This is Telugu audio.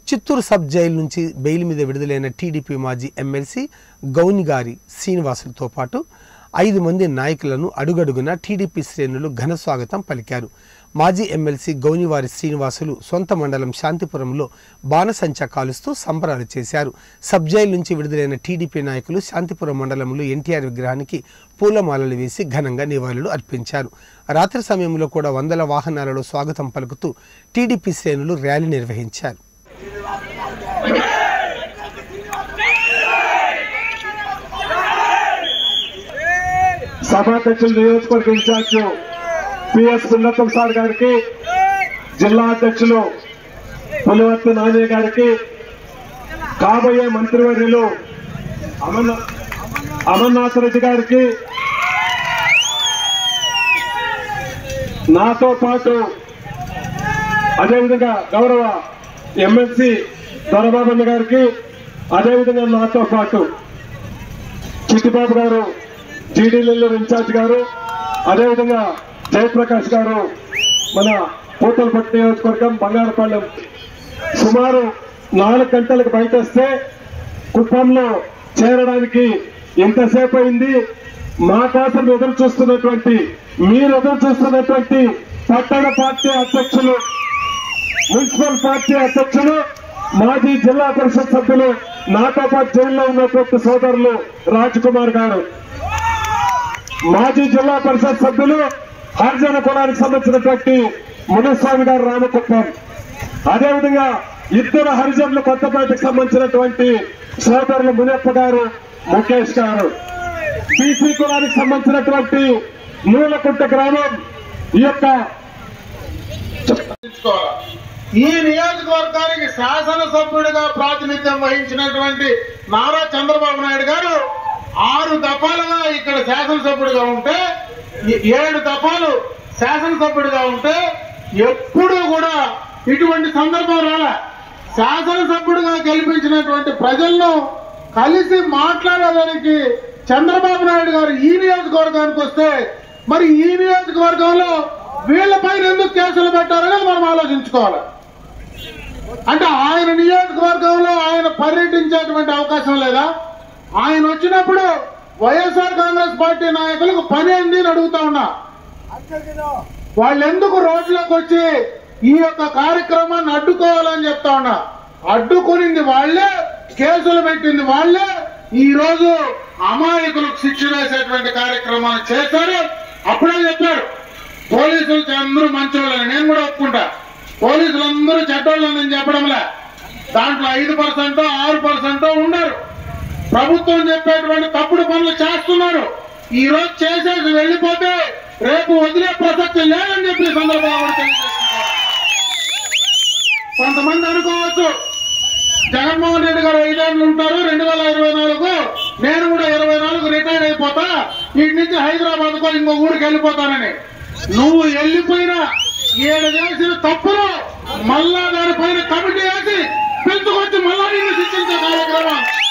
చిత్తూరు సబ్ జైలు నుంచి బెయిల్ మీద విడుదలైన టీడీపీ మాజీ ఎమ్మెల్సీ గౌనిగారి శ్రీనివాసులతో పాటు ఐదు మంది నాయకులను అడుగడుగున టీడీపీ శ్రేణులు ఘన స్వాగతం పలికారు మాజీ ఎమ్మెల్సీ గౌనివారి శ్రీనివాసులు సొంత మండలం శాంతిపురంలో బాణసంచా కాలుస్తూ సంబరాలు చేశారు సబ్ జైలు నుంచి విడుదలైన టీడీపీ నాయకులు శాంతిపురం మండలంలో ఎన్టీఆర్ విగ్రహానికి పూలమాలలు వేసి ఘనంగా నివాళులు అర్పించారు రాత్రి సమయంలో కూడా వందల వాహనాలలో స్వాగతం పలుకుతూ టీడీపీ శ్రేణులు ర్యాలీ నిర్వహించారు సభాధ్యక్షులు నియోజకవర్గ ఇన్ఛార్జ్ పిఎస్ సున్నతం సార్ గారికి జిల్లా అధ్యక్షులు పులివర్తి నాని గారికి కాబోయే మంత్రివర్యులు అమర్నా అమర్నాథ్ రెడ్డి గారికి నాతో పాటు అదేవిధంగా గౌరవ ఎమ్మెల్సీ దొరబాబన్న గారికి అదేవిధంగా నాతో పాటు చిట్టిబాబు గారు జీడీ నెల్లూరు ఇన్ఛార్జ్ గారు అదేవిధంగా జయప్రకాష్ గారు మన పూతలపట్టు నియోజకవర్గం బంగారపాలెం సుమారు నాలుగు గంటలకు బయట వస్తే కుప్పంలో చేరడానికి ఎంతసేపు అయింది మా కోసం ఎదురు చూస్తున్నటువంటి మీరు ఎదురు చూస్తున్నటువంటి పట్టణ పార్టీ అధ్యక్షులు మున్సిపల్ పార్టీ అధ్యక్షులు మాజీ జిల్లా పరిషత్ సభ్యులు నాతో పాటు జైల్లో ఉన్నటువంటి సోదరులు రాజ్ కుమార్ గారు మాజీ జిల్లా పరిషత్ సభ్యులు హరిజన కులానికి సంబంధించినటువంటి మునిస్వామి గారు రామకుప్పం అదేవిధంగా ఇద్దరు హరిజనులు కొత్తపేటకు సంబంధించినటువంటి సోదరులు మునియప్ప గారు ముఖేష్ గారు బీసీ కులానికి సంబంధించినటువంటి మూలకుంట గ్రామం ఈ యొక్క తీసుకోవాలి. ఈ నియోజకవర్గానికి శాసనసభ్యుడిగా ప్రాతినిధ్యం వహించినటువంటి నారా చంద్రబాబు నాయుడు గారు ఆరు దఫాలుగా ఇక్కడ శాసనసభ్యుడిగా ఉంటే ఈ- ఏడు దఫాలు శాసనసభ్యుడిగా ఉంటే ఎప్పుడూ కూడా ఇటువంటి సందర్భం రాలే శాసనసభ్యుడిగా గెలిపించినటువంటి ప్రజలను కలిసి మాట్లాడడానికి చంద్రబాబు నాయుడు గారు ఈ నియోజకవర్గానికి వస్తే మరి ఈ నియోజకవర్గంలో వీళ్ళపైన ఎందుకు కేసులు పెట్టారనేది మనం ఆలోచించుకోవాలి అంటే ఆయన నియోజకవర్గంలో ఆయన పర్యటించేటువంటి అవకాశం లేదా ఆయన వచ్చినప్పుడు వైఎస్ఆర్ కాంగ్రెస్ పార్టీ నాయకులకు పని ఏంది అని అడుగుతా ఉన్నా వాళ్ళు ఎందుకు రోడ్లోకి వచ్చి ఈ యొక్క కార్యక్రమాన్ని అడ్డుకోవాలని చెప్తా ఉన్నా అడ్డుకునింది వాళ్ళే కేసులు పెట్టింది వాళ్ళే ఈ రోజు అమాయకులకు శిక్ష వేసేటువంటి కార్యక్రమాన్ని చేశారు అప్పుడే చెప్పారు పోలీసులు అందరూ మంచోళ్ళని నేను కూడా ఒప్పుకుంటా పోలీసులు అందరూ చెడ్డోళ్ళని నేను చెప్పడంలే దాంట్లో ఐదు పర్సెంట్ ఆరు పర్సెంట్ ఉన్నారు ప్రభుత్వం చెప్పేటువంటి తప్పుడు పనులు చేస్తున్నారు ఈ రోజు చేసేసి వెళ్ళిపోతే రేపు వదిలే ప్రసక్తి లేదని చెప్పి ఈ సందర్భంగా కూడా తెలియజేస్తున్నారు. కొంతమంది అనుకోవచ్చు జగన్మోహన్ రెడ్డి గారు ఐదేళ్ళు ఉంటారు రెండు వేల ఇరవై నాలుగు నేను కూడా ఇరవై నాలుగు రిటైర్ అయిపోతా వీటి నుంచి హైదరాబాద్ కో ఇంకో ఊరికి వెళ్ళిపోతానని నువ్వు వెళ్ళిపోయినా ఏడు చేసిన తప్పులు మళ్ళా దానిపైన కమిటీ వేసి పెంచుకొచ్చి మళ్ళా నిన్ను శిక్షించే కార్యక్రమం